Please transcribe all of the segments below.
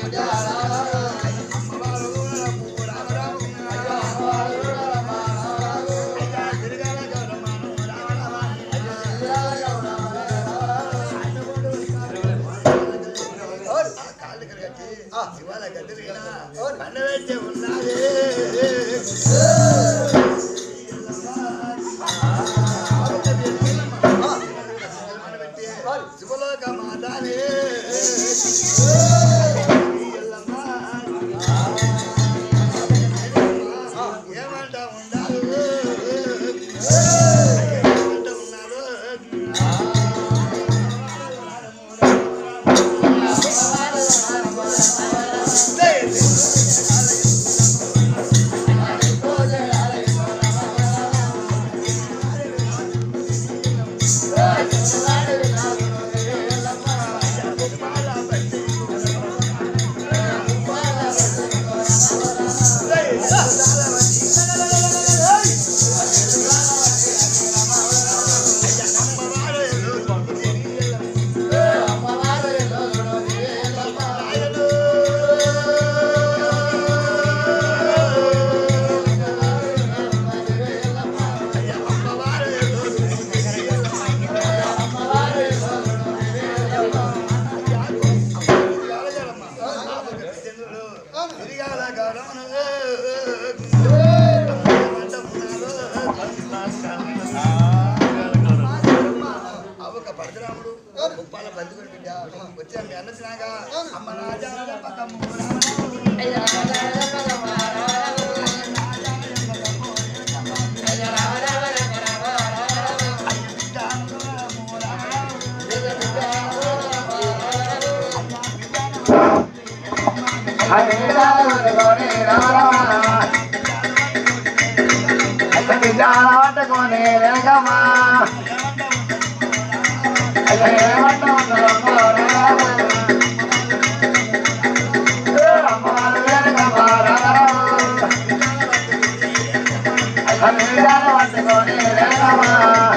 శివలోక మాతానే ఏమంటా ఉండాలి ఏమంటా ఉన్నారు తిరిగాల గౌరవను అవక పరశురాముడు ఉప్పాల బంధువులు బిడ్డ వచ్చాను మీ అన్నచ్చినాక అమ్మ రాజా పక్కమ్మ పట్టుకొని రేగమా పట్టుకొని రేగమా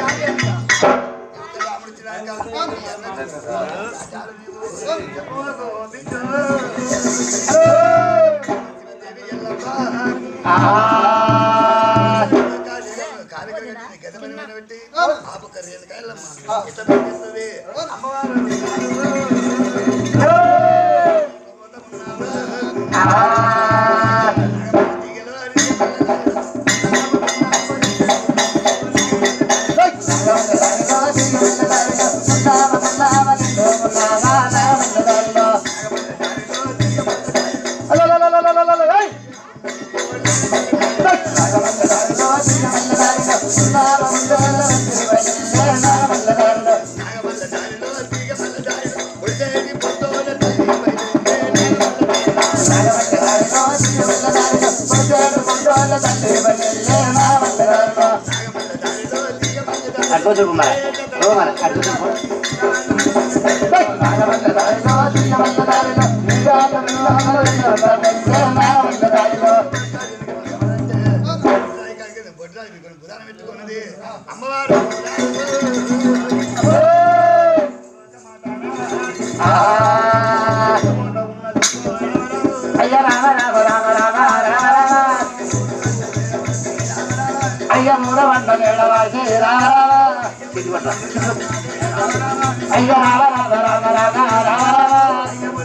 అటు చూపు మరి ఓ మరి అటు చూపు అమ్మవారు అయ్య రామ రామ రామ రామ రామ రామ అయ్య మూడ వంట ఏడవాసి రామ అయ్య రామ రామ రామ రామ రామ రామ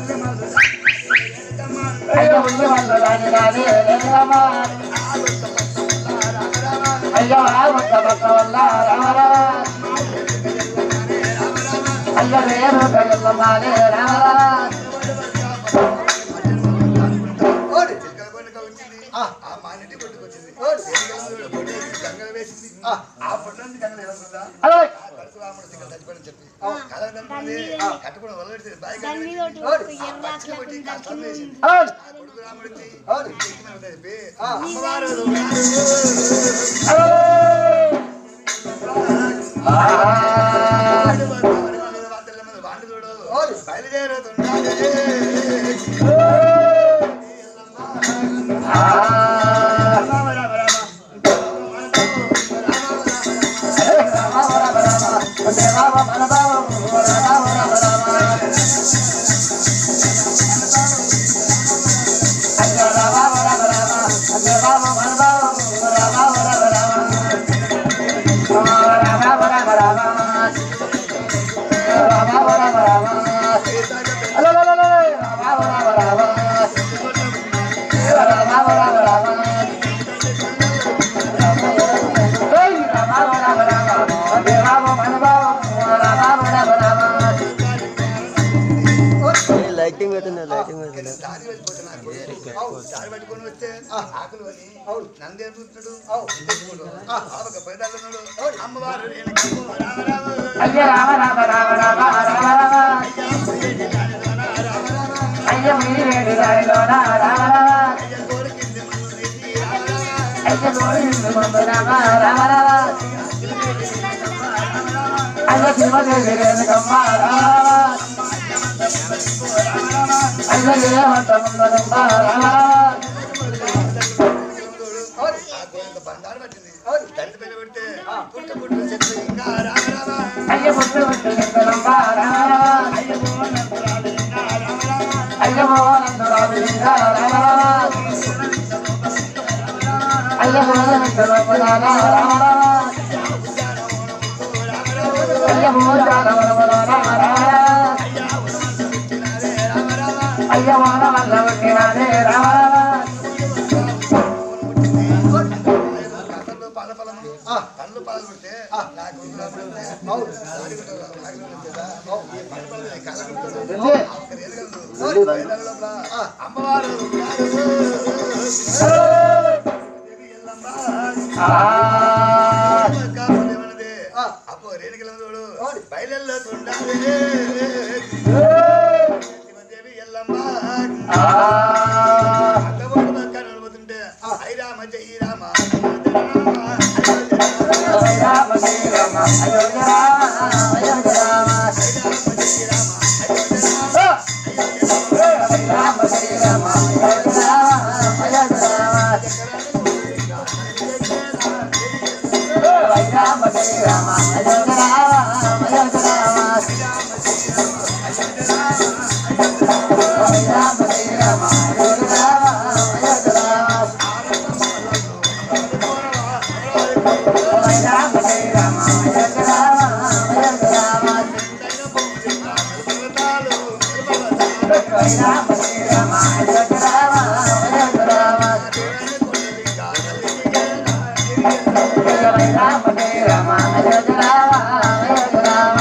అయ్య ఉల్లి వంట రాని రాని రామ అయ్య ఆ వంట పక్క వల్ల రామ రామ అయ్య రేరు కళ్ళ మాలే రామ రామ చిలకలకొండగా వచ్చింది ఆ మానిటి కొట్టుకొచ్చింది గంగలు వేసింది ఆ పొట్టు నుంచి గంగలు వేస్తుందా హలో పరశురాముడు ఇక్కడ చచ్చిపోయిన చెప్పి కథ కనుకుంది కట్టుకుని వదిలేసి బాయ్ దాని మీద ఒకటి ఎర్ర అట్లా కొట్టి కష్టం వేసింది హలో ఆ కొడుకు రాముడు వచ్చి ఎక్కిన చెప్పి అమ్మవారు హలో రామ లైటింగ్ పెట్టింది లైటింగ్ ఇక్కడ పెట్టింది దారి వెళ్ళిపోతున్నా దారి పట్టుకొని వస్తే ఆకులు అని నంది ఏడుతున్నాడు ఆవక పైదాలున్నాడు అమ్మవారు రేణుకమ్మ రామ రామ అయ్య రామ రామ రామ రామ రామ రామ అయ్య మీరేడు దారిలోన రామ రామ అయ్య కోరికింది మన్ను నీతి రామ రామ అయ్య గోవిందు మందు రామ రామ రామ అయ్య శివదేవి రేణుకమ్మ రామ రామ అయ్య దేవంత ముందరమ్మ రామ రామ ఆ కోరిక బండారు పట్టింది తండ్రి పెళ్లి పెడితే పుట్ట పుట్టు చెట్టు ఇంకా రామ రామ అయ్య పుట్టు పుట్టు నిందరమ్మ రామ రామ అయ్య మోహనందురాలు ఇంకా రామ రామ అయ్య మోహనందురాలు రామ రామ అయ్య మోహనందురాలు రామ రామ అయ్య మోహనందురాలు పుట్టినదే రామ రామ కళ్ళు పాల ఫలము కళ్ళు పాలు పెడితే నాకు ఊపిరి ఆడకపోతే, దారి పెట్టాలా? ఆగిలో ఉంటుందా? ఈ పాల ఫలం ఈ కళ్ళ పెడతాడు. ఒక రేలుగలు. వేదాల లోపల అమ్మవారు ఉన్నారు. దేవి ఎల్లమ్మ. కాపుదేవనదే. అప్పో రేణుకలందోడు బయలల్లో తుండాలి శివదేవి ఎల్లమ్మ అక్కబొట్టు పక్క నడుపుతుంటే ఐరామ జై రామ రామ శ్రీ రామ అయోధ్య రామ అయోధ్య రామ రామ శ్రీ రామ అయోధ్య రామ అయోధ్య రామ రామ శ్రీ రామ అయోధ్య రామ అయోధ్య రామ రామ శ్రీ రామ అయోధ్య రామ అయోధ్య రామ రామ శ్రీ రామ అయోధ్య రామ అయోధ్య రామ రామ శ్రీ రామ అయోధ్య రామ అయోధ్య రామ రామ శ్రీ రామ అయోధ్య రామ అయోధ్య రామ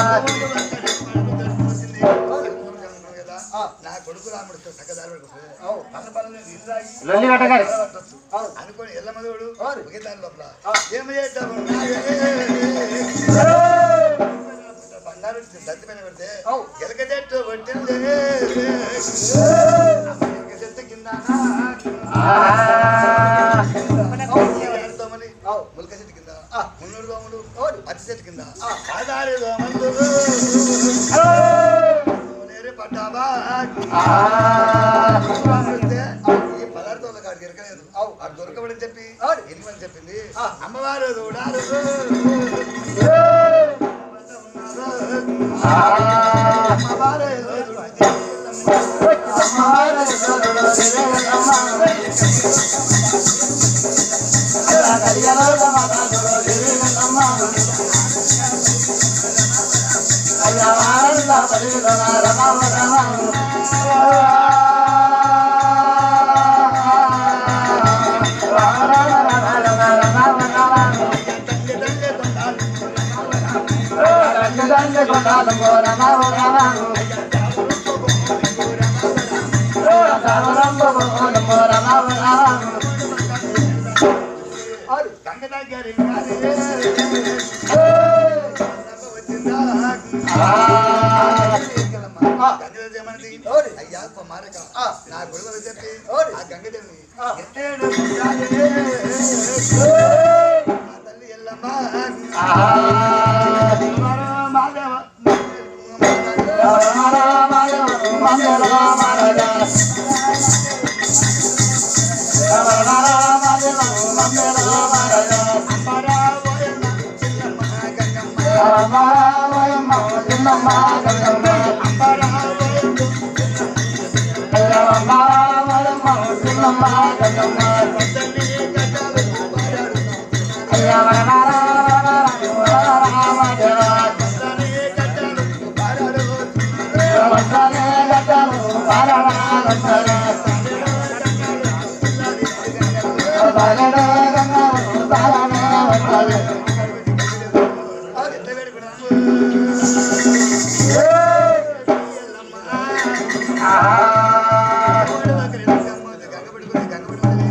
నా కొడుకు రాముడితో సగదారు పన్న పనులు ఇల్లాగి లొల్లి పెట్టగారు అనుకోని ఎల్లమ్మదోడు ఒకే దాని లోపల ఏమి చేద్దాము బంగారు దత్తి పైన పెడితే ఎలక చెట్టు కొట్టింది ఎలక చెట్టు కింద దోమని ములక చెట్టు కింద మున్నూరు దోమలు పత్తి చెట్టు కింద ఆధారి దోమలు నేరే పడ్డావా రాముడితే ఈ పదార్థాల కాడికి ఎరకలేదు అది దొరకబడని చెప్పి ఎనిమని చెప్పింది అమ్మవారు చూడారు అమ్మవారు గంగ దగ్గర వచ్చిందా గంగదేవమన్నది అయ్యా కుమారక నా కొడుకు చెప్పి ఆ గంగదేవిని ఎత్తేడు మా తల్లి ఎల్లమ్మ మాదేవ గంగ పెట్టుకుని గంగ పెట్టుకుని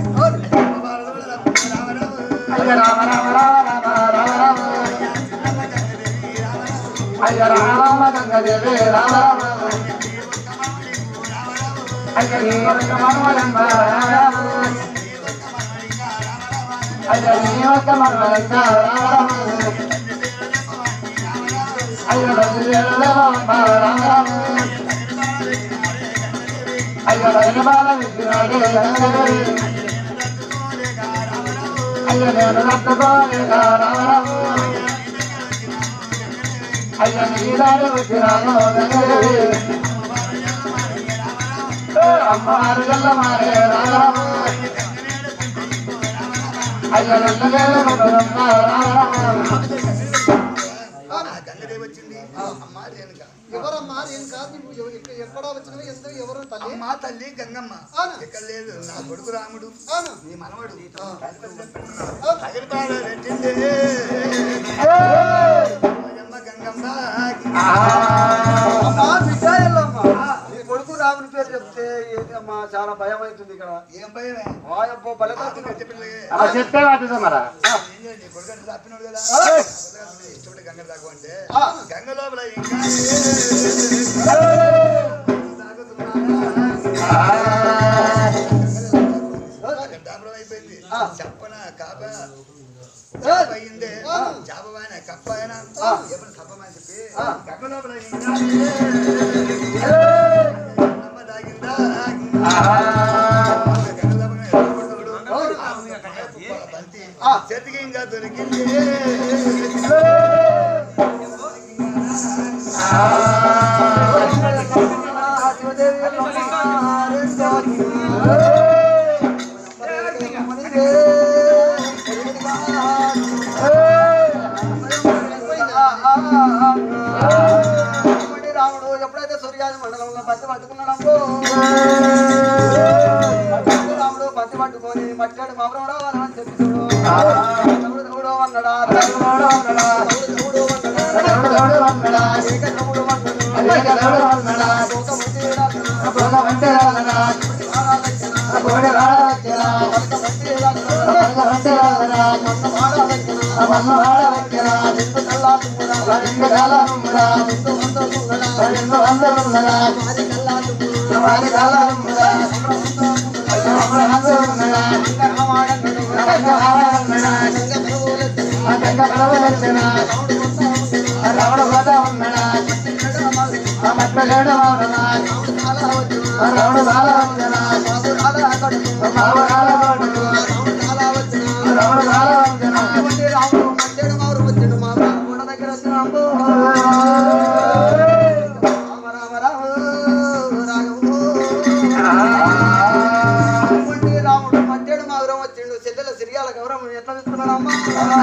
అయ్య రామ రామ రామ రామ రామ రామ అయ్య రామ గంగదేవి రామ రామ అయ్య నీ యొక్క మనవలంబ రామ రామ అయ్య నీ యొక్క మనవలంబ రామ రామ అయ్య రజులంబ రామ రామ అయ్య రజబాల విగ్రహాలు గంగదేవి అయ్య నేను రక్తకోలేక రామ రామ అయ్య నీదారు వచ్చినాను గంగదేవి అమ్మవారు గల్ల మారే రామ అయ్య గంగదేవి మొదలమ్మ రామ గంగదేవి వచ్చింది అమ్మ రేణుక ఎవరమ్మా నేను కాదు నువ్వు ఎవ- ఎక్క- ఎక్కడో వచ్చినవి ఎంత ఎవరు తల్లి అమ్మ తల్లి గంగమ్మ అవునా? ఎక్కడ లేదు నా కొడుకు రాముడు అవును నీ మనవడు తగిలిపాడు పెట్టింది ఓయమ్మ గంగమ్మ అమ్మా బిడ్డ ఎల్లమ్మా నీ కొడుకు రాముని పేరు చెప్తే ఏంటి అమ్మా చాలా భయం అవుతుంది ఇక్కడ ఏం భయమే వాయబ్బో బలతా చెప్పిల్లే అలా చెప్తే వాటితో మరా నీ కొడుకు అంటే తప్పినోడు కదా ఏయ్! ఇష్టపడి గంగ తాగు అంటే ఆ. గంగ లోపల ఇంకా డాబరం అయిపోయింది చెప్పన కాప అయిందే జాబమైన కప్పైనా ఎప్పుడు తప్పమని చెప్పి గంగ లోపల ఇంకా అమ్మ తాగిందా చేతికి ఇంకా దొరికింది రాముడు ఎప్పుడైతే సూర్యాది మండలంలో బంతి పట్టుకున్నాడో రాముడు బంతి పట్టుకొని మట్టాడు మామూడు అని చెప్పి చూడు తమ్ముడు తమ్ముడు అన్నడా తమ్ముడు అన్నడా తమ్ముడు తమ్ముడు అన్నడా ఏక తమ్ముడు అన్నడా ఒక మంది రావణ గోద ఉన్నాడా మట్టలేడు రావణ బాల వచ్చనా బావ రాల కొడుకు రావణ బాల వచ్చనా రాముడు మట్టాడు మారు వచ్చాడు మా కూడా దగ్గర వచ్చినాము రామ రామ రామ రాఘవో. అటువంటి రాముడు మధ్యాహ్నం మాగురం వచ్చిండు చెల్లెల సిరియాల గౌరవం ఎట్లా ఇస్తున్నాడమ్మా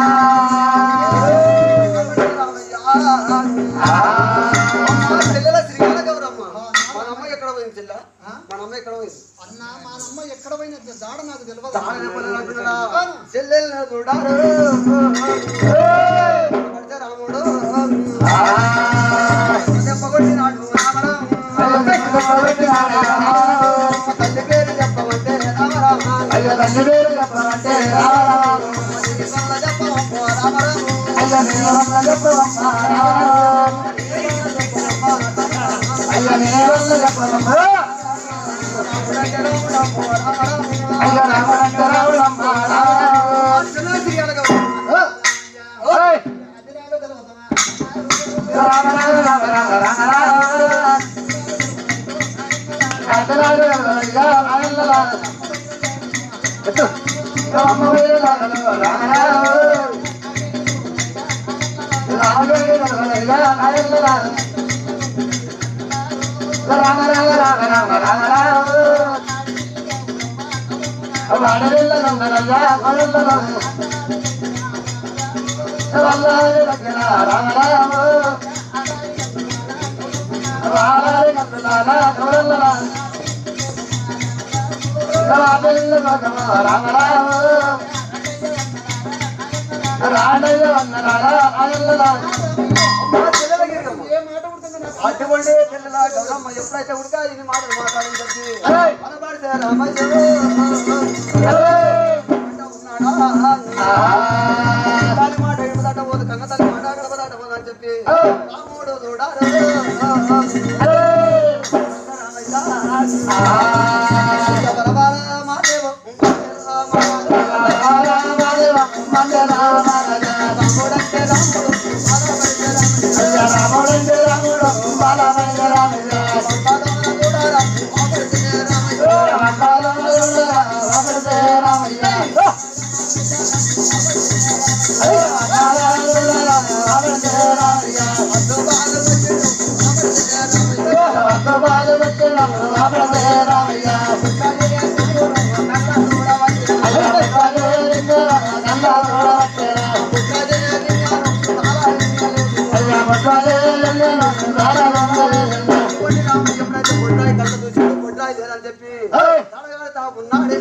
చెల్లెల సిరియాల గౌరమ్మ మన అమ్మ ఎక్కడ పోయింది చెల్ల మన అమ్మ ఎక్కడ పోయింది అన్న మా అమ్మ ఎక్కడ పోయిన దాడ నాకు తెలియదు తాళి చెప్పలేదు అంటున్నాడా? చెల్లెల్ని చూడారు పడితే రాముడు చెప్పగొట్టినాడు రామరామ తల్లి పేరు చెప్పమంటే రామరామ అయ్యో తండ్రి పేరు చెప్పమంటే రావణ చెప్పమంటే రామరామ అయ్యో నేను చెప్పవమ్మా అయ్యో నేను చెప్పవమ్మా అయ్యో రావణంటే రావణమ్మా ఓయ్ రామ రామ రామ రామ రామ రామ అతరాడు రాజా రాయల్ల ఎత్తు రామ వేల రామ రామ రామ వేల రాజా రాయల్ల రామ రామ రామ రామ రామ రామ వాడవెల్ల రామ రాజా వాడవెల్ల రామ వల్లారి దగ్గర రామ రామ వాడాలి కట్టులాల గౌరల్ల రాబెల్ల భగవ రామ రామ రాడయ్య వందనాల ఆయల్ల ఏ మాట పుడుతుందో నాకు అటువంటి పిల్లల గౌరమ్మ ఎప్పుడైతే ఉడకా ఇన్ని మాటలు మాట్లాడని చెప్పి మనబడితే రామయ్య తల్లి మాట ఇప్పుదట పోదు కన్న తల్లి మాట గడపదట పోదు అని చెప్పి రాముడు చూడారు బలబాల మాదేవ రాముడంటే రాముడు చెప్పి తడగడతా ఉన్నాడే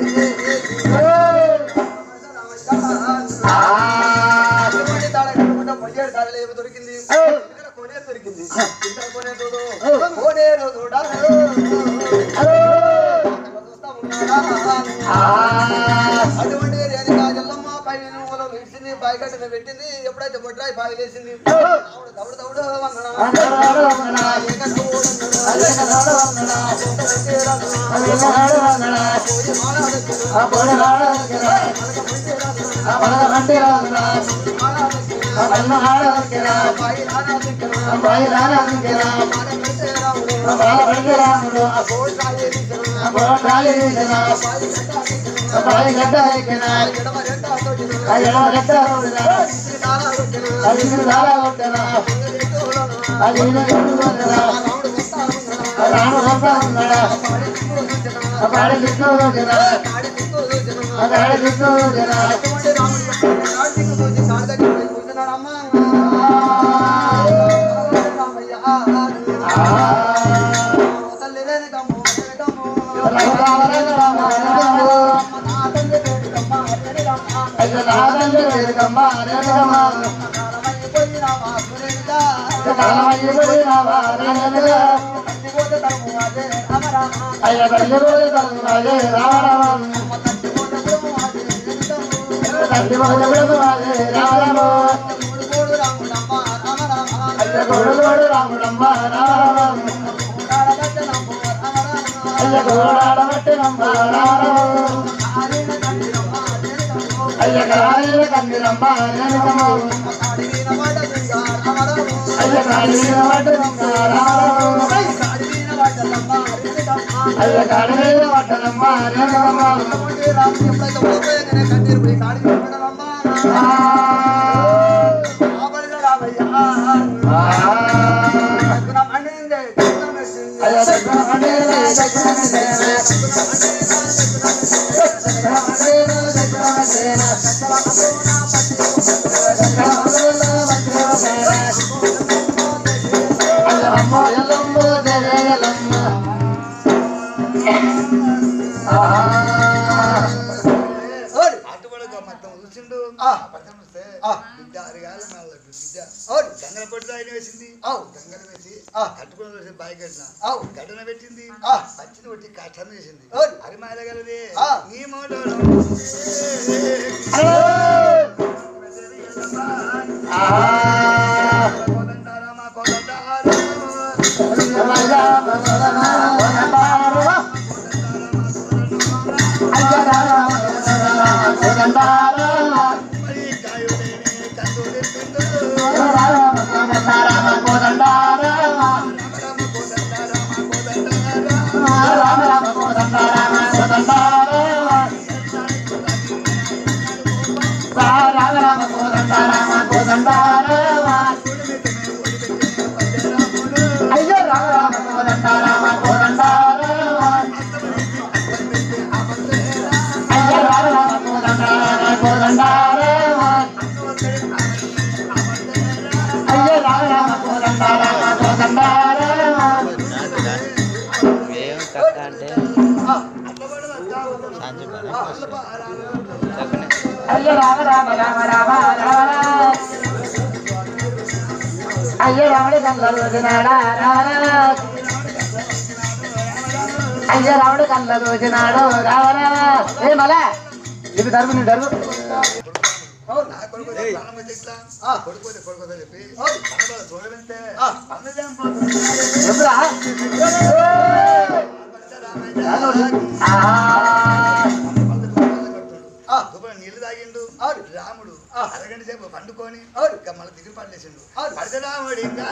అటువంటి తాడగడకుండా పొయ్యేడు తాడలు ఏమి దొరికింది ఇక్కడ కొనే దొరికింది ఇక్కడ కొనే చూడు కొనేరు చూడా చూస్తా ఉన్నాడా అటువంటి రేణుకా జల్లమ్మ పై నువ్వులో విడిచింది బాయిగడ్డను పెట్టింది ఎప్పుడైతే బొడ్రాయి బావి లేసింది దౌడు దౌడు దౌడు వందనా. ఏక చూడన్నడా. కోడి మాలాడెక్కిన. మాలాడెక్కిన. బాయి రానాడెక్కిన. మాలెక్కితే రాముడు. ఆ కోడి రాయేదించిన. బాయి గడ్డాడెక్కిన. ఎడమ రెండాతోటి ఇది నాలాగొట్టిన. రాముడు వస్తా ఉన్నాడా. పాడి దిక్కులు చూసిన. పాడి దిక్కులు చూసిన. అటువంటి రాముడు యొక్క కాడి దిక్కు చూసి కాడి దగ్గర పోయి కూర్చున్నాడు. అమ్మా. రామయ్య. తల్లి రేణుకమ్మ, రేణుకమ్మ. నా తల్లి రేణుకమ్మ, రేణుకమ్మ. కాలమయ్యి పోయినావా, సురేణుగా. తల్లిపోతే తరుము అదే రామరామ. అయ్య తల్లి రోజు తల్లి అదే రామరామ అమ్మ తల్లిపోతే తరుము అదే రేణుకమ్మ. తల్లి రోజు విడదు అదే రామరామ మూడు కోడు రాముడమ్మ, రామరామ. అయ్య కొడుకోడు రాముడమ్మ రామరామ కూడాడగట్టనమ్మ, రామరామ. అయ్య గోడాడబట్టి నమ్మ రామరామ ఆడిన తల్లిరమ్మ, రేణుకమ్మ. అయ్య కాళీల కందిరమ్మ రేణుకమ్మ అడిగిన మాట దుర్గా, రామరామ. అయ్య కాళీల పట్టు నమ్మ రామరామ అడిగిన వాటలమ్మ, రేణుకమ్మ. అయ్య కాళీల పట్టనమ్మ రేణుకమ్మ అటువంటి రాముడు ఎప్పుడైతే ఓపోయంగానే కన్నీరు పోయి కాడికి పెట్టడమ్మ. ఆపడిన రామయ్య. దగ్గర మండింది, దగ్గర మెచ్చింది. అయ్య దగ్గర పండిన దగ్గర మెసేన దగ్గర పండిన దగ్గర మెసేన అయ్య అమ్మ ఎల్లమ్మ దేవేలమ్మ ఓడి. అటువంటి మొత్తం చూసిండు ఆ. పక్కన వస్తే ఆ. బిడ్డ అరిగాలి మేళ బిడ్డ ఓడి. గంగల పొట్టు ఆయన వేసింది అవు. గంగలు వేసి ఆ. కట్టుకుని వేసి బాయి కట్టిన అవు. గడ్డన పెట్టింది ఆ. పచ్చిని కొట్టి కష్టం చేసింది ఓడి. అది మాయగలది ఆ. నీ మోటో కోదండారామా కోదండారా మరి గాయుడేనే కందుడే పిండు రామ కోదండారామా కోదండారా అయ్యో రామ రామ కోదండ రామ కోదండ రామ అయ్యో రామ రామ కోదండ రామ కోదండ రామ అయ్యో రామ రామ కోదండ రామ కోదండ రామ ఏం కక్క అంటే సాంచి అయ్యో రామ రామ రామ రామ రామ అయ్య రాముడి కళ్ళ రోజునాడా రావరా అయ్య రాముడి కళ్ళ రోజునాడు రావరా ఏ మళ్ళా ఇది జరుగు నీ జరుగు నా కొడుకు వచ్చి ప్రాణం వచ్చి ఇట్లా, ఆ కొడుకు వచ్చి కొడుకు వచ్చి చెప్పి కనబడ చూడమంటే అన్నదేం పోతుంది ఎప్పుడా నీళ్లు తాగిండు రాముడు అరగంట సేపు పండుకొని ఇంకా మళ్ళీ దిగులు పడలేసిండు పడితే రాముడు ఇంకా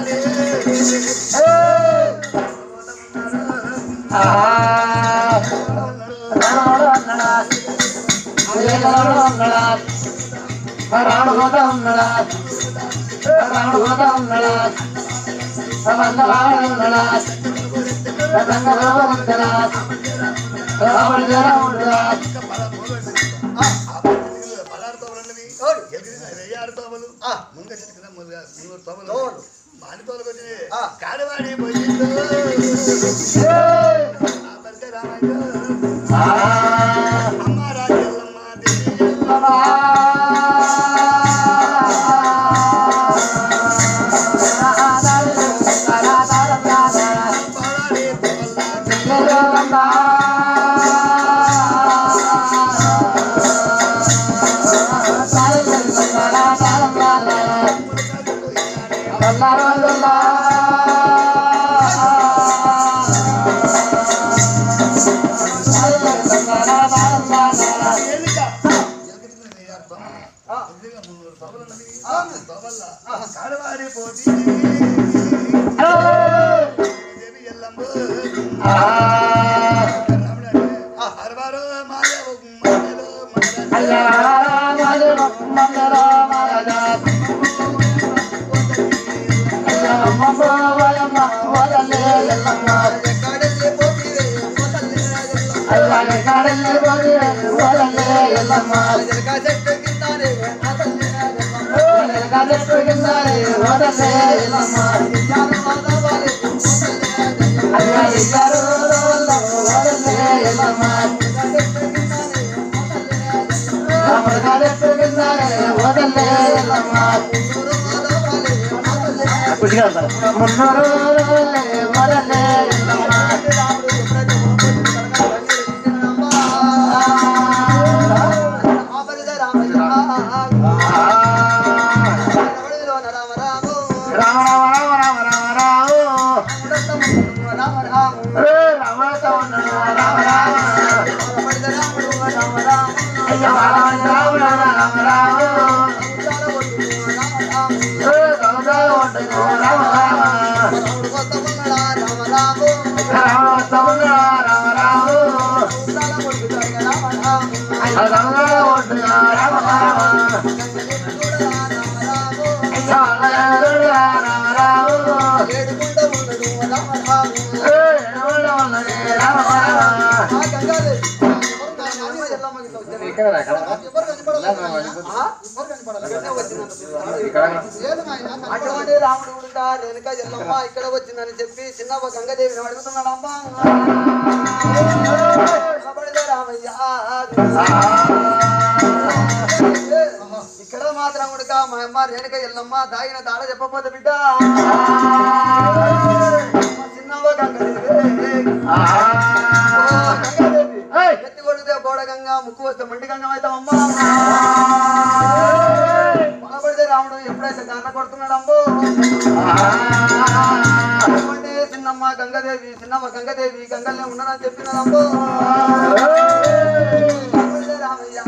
రాముడు అన్నడా రాముడు అన్నడా రాముడు పోతా ఉన్నాడా రాముడు పోతా ఉన్నాడా రాముడు ఉన్నాడా రాముడు ఉన్నాడా రాముడు జరా పదహారు తోబలు వెయ్యారు తోబలు ముంగ చెట్టు కింద ముందుగా మూడు తోబలు మాని తోలకు వచ్చి కాడవాడి పోయిండు ఆ పరిచయ రామయ్య అమ్మ రాజల్లమ్మ దేవి పాడాలి తోబల్లా ఎలుక ఎలుక వెయ్యారు తోబలు ఎదురుగా మున్నూరు తోబలు ఉన్నవి తోబల్లా కాడవాడి పోటీ దేవి ఎల్లమ్మ రాముడు అరవారు మాయవ మధ్యలో మహారాజు అటువంటి రాముడు కూడా రేణుక ఎల్లమ్మ ఇక్కడ వచ్చిందని చెప్పి చిన్నవ్వ గంగదేవిని అడుగుతున్నాడు అమ్మా కబడిలే రామయ్య ఇక్కడ మాత్రం ఉడక మా అమ్మ రేణుక ఎల్లమ్మ దాగిన దాడ చెప్పపోతే బిడ్డ మా చిన్నవ్వ గంగదేవి ఓ గంగాదేవి ఎత్తి కొడితే బోడ గంగ ముక్కు వస్తే మండి గంగం అవుతామమ్మా పడబడితే రాముడు ఎప్పుడైతే కన్న కొడుతున్నాడు అమ్మో అటువంటి చిన్నమ్మ గంగదేవి చిన్నమ్మ గంగదేవి గంగల్నే ఉన్నానని చెప్పినాడు అమ్మో పడబడితే రామయ్య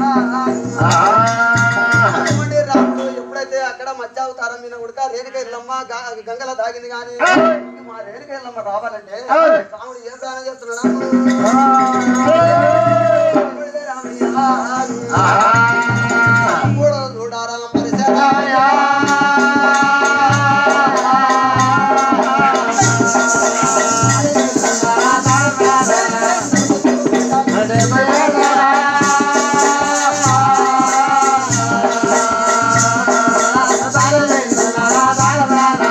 అటువంటి రాముడు ఎప్పుడైతే అక్కడ మధ్య అవతారం మీద ఉడక రేణుక ఇల్లమ్మ గా- గంగల దాగింది కానీ మా రేణుక ఇల్లమ్మ రావాలంటే రాముడు ఏం ప్రయాణం చేస్తున్నాడు పడబడితే రామయ్య మూడో చూడారా పరిసరాయ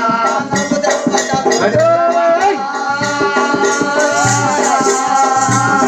Hey!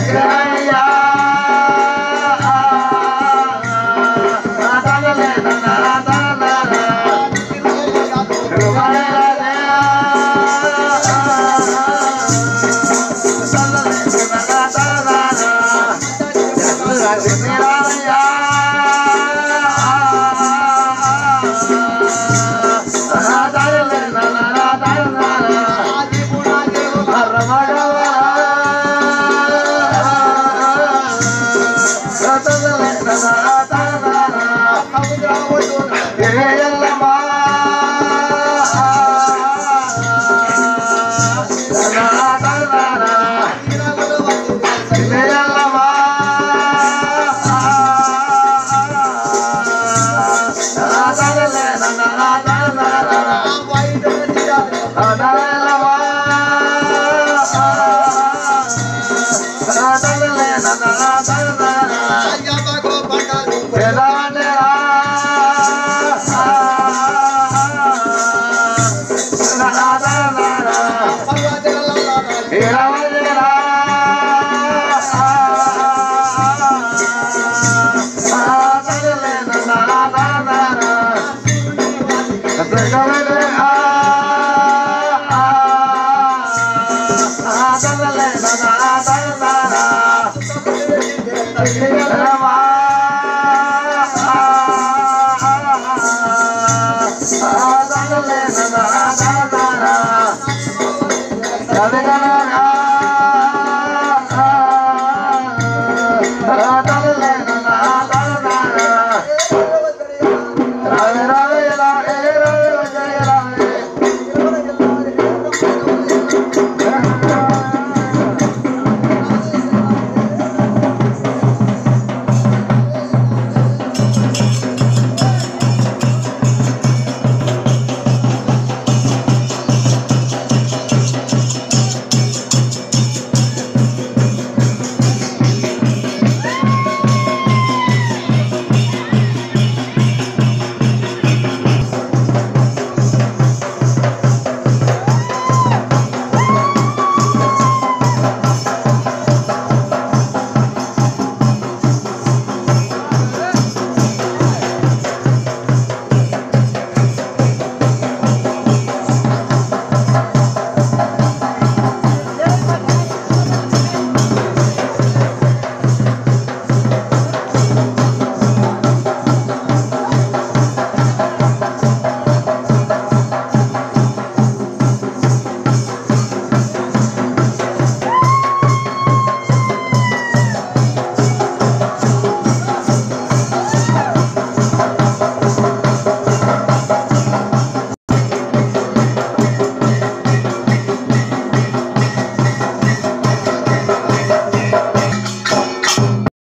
ఆ